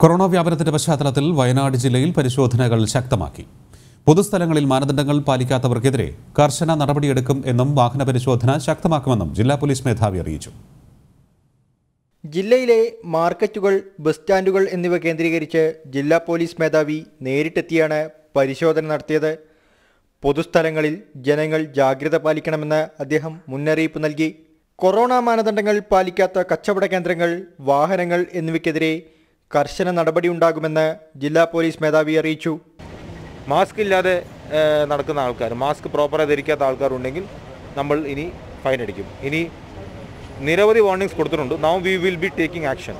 corona വ്യാപനത്തിന്റെ പശ്ചാത്തലത്തിൽ വയനാട് ജില്ലയിൽ പരിശോധനകൾ ശക്തമാക്കി പൊതുസ്ഥലങ്ങളിൽ മാനദണ്ഡങ്ങൾ പാലിക്കാത്തവർക്കെതിരെ കർശന നടപടിയെടുക്കും എന്നും വാഹന പരിശോധന ശക്തമാക്കുമെന്നും ജില്ലാ പോലീസ് മേധാവി അറിയിച്ചു ജില്ലയിലെ മാർക്കറ്റുകൾ ബസ് സ്റ്റാൻഡുകൾ എന്നിവ കേന്ദ്രീകരിച്ച് ജില്ലാ പോലീസ് മേധാവി നേരിട്ടെത്തിയാണ് പരിശോധന നടത്തിയത് പൊതുസ്ഥലങ്ങളിൽ ജനങ്ങൾ ജാഗ്രത പാലിക്കണമെന്ന് അദ്ദേഹം മുന്നറിയിപ്പ് നൽകി കൊറോണ മാനദണ്ഡങ്ങൾ പാലിക്കാത്ത കച്ചവട കേന്ദ്രങ്ങൾ വാഹനങ്ങൾ എന്നിവയ്ക്കെതിരെ കർശന നടപടിയുണ്ടാകുമെന്ന് ജില്ലാ പോലീസ് മേധാവി അറിയിച്ചു മാസ്ക് ഇല്ലാതെ ഏഹ്, നടക്കുന്ന ആൾക്കാർ മാസ്ക് പ്രോപ്പറായി ധരിക്കാത്ത ആൾക്കാരുണ്ടെങ്കിൽ നമ്മൾ ഇനി ഫൈൻ അടിക്കും ഇനി നിരവധി വാർണിംഗ്സ് കൊടുത്തിട്ടുണ്ട് now we will be taking action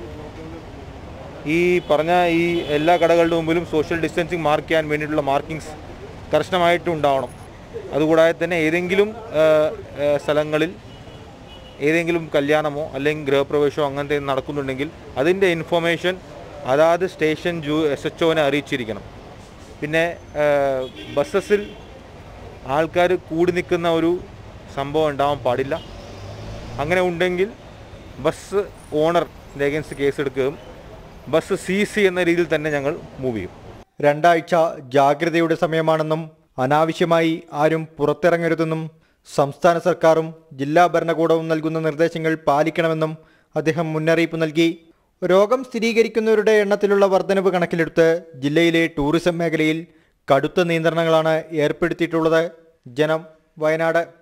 ഈ പറഞ്ഞ ഈ എല്ലാ കടകളുടെ മുമ്പിലും സോഷ്യൽ ഡിസ്റ്റൻസിങ് മാർക്ക് ചെയ്യാൻ വേണ്ടിയിട്ടുള്ള മാർക്കിങ്സ് കർശനമായിട്ട് ഉണ്ടാവണം അതുകൂടാതെ തന്നെ ഏതെങ്കിലും ഏഹ്, ഏഹ്, സ്ഥലങ്ങളിൽ ഏതെങ്കിലും കല്യാണമോ അല്ലെങ്കിൽ ഗൃഹപ്രവേശമോ അങ്ങനത്തെ നടക്കുന്നുണ്ടെങ്കിൽ അതിൻ്റെ ഇൻഫർമേഷൻ അതാത് സ്റ്റേഷൻ ജൂ എസ് എച്ച് ഒനെ അറിയിച്ചിരിക്കണം പിന്നെ ബസ്സസിൽ ആൾക്കാർ കൂടി നിൽക്കുന്ന ഒരു സംഭവം ഉണ്ടാവാൻ പാടില്ല അങ്ങനെ ഉണ്ടെങ്കിൽ ബസ് ഓണറിൻ്റെ അഗേൻസ്റ്റ് കേസ് എടുക്കുകയും ബസ് സി സി എന്ന രീതിയിൽ തന്നെ ഞങ്ങൾ മൂവ് ചെയ്യും രണ്ടാഴ്ച ജാഗ്രതയുടെ സമയമാണെന്നും അനാവശ്യമായി ആരും പുറത്തിറങ്ങരുതെന്നും സംസ്ഥാന സർക്കാരും ജില്ലാ ഭരണകൂടവും നൽകുന്ന നിർദ്ദേശങ്ങൾ പാലിക്കണമെന്നും അദ്ദേഹം മുന്നറിയിപ്പ് നൽകി രോഗം സ്ഥിരീകരിക്കുന്നവരുടെ എണ്ണത്തിലുള്ള വർധനവ് കണക്കിലെടുത്ത് ജില്ലയിലെ ടൂറിസം മേഖലയിൽ കടുത്ത നിയന്ത്രണങ്ങളാണ് ഏർപ്പെടുത്തിയിട്ടുള്ളത് ജനം വയനാട്